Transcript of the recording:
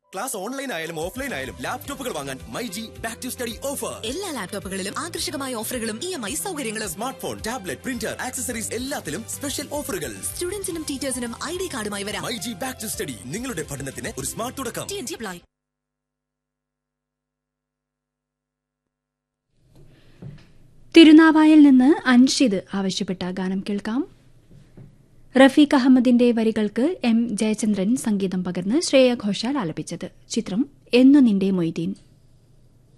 class online ആയാലും offline ആയാലും ലാപ്ടോപ്പുകൾ വാങ്ങാൻ my G back to study offer എല്ലാ ലാപ്ടോപ്പുകളിലും ആകർഷകമായ ഓഫറുകളും ഇ എം ഐ സൗകര്യങ്ങളും smart phone tablet printer accessories എല്ലാത്തിലും സ്പെഷ്യൽ ഓഫറുകൾ സ്റ്റുഡൻസിനും ടീച്ചേഴ്സിനും ഐ ഡി കാർഡുമായി വരാം my G back to study നിങ്ങളുടെ പഠനത്തിന് ഒരു സ്മാർട്ട് തുടക്കം ടി എൻ ജി അപ്ലൈ തിരുനാവായിൽ നിന്ന് അൻഷിദ് ആവശ്യപ്പെട്ട ഗാനം കേൾക്കാം റഫീഖ് അഹമ്മദിന്റെ വരികൾക്ക് എം ജയചന്ദ്രൻ സംഗീതം പകർന്ന് ശ്രേയ ഘോഷാൽ ആലപിച്ചത് ചിത്രം എന്നു നിന്റെ മൊയ്തീൻ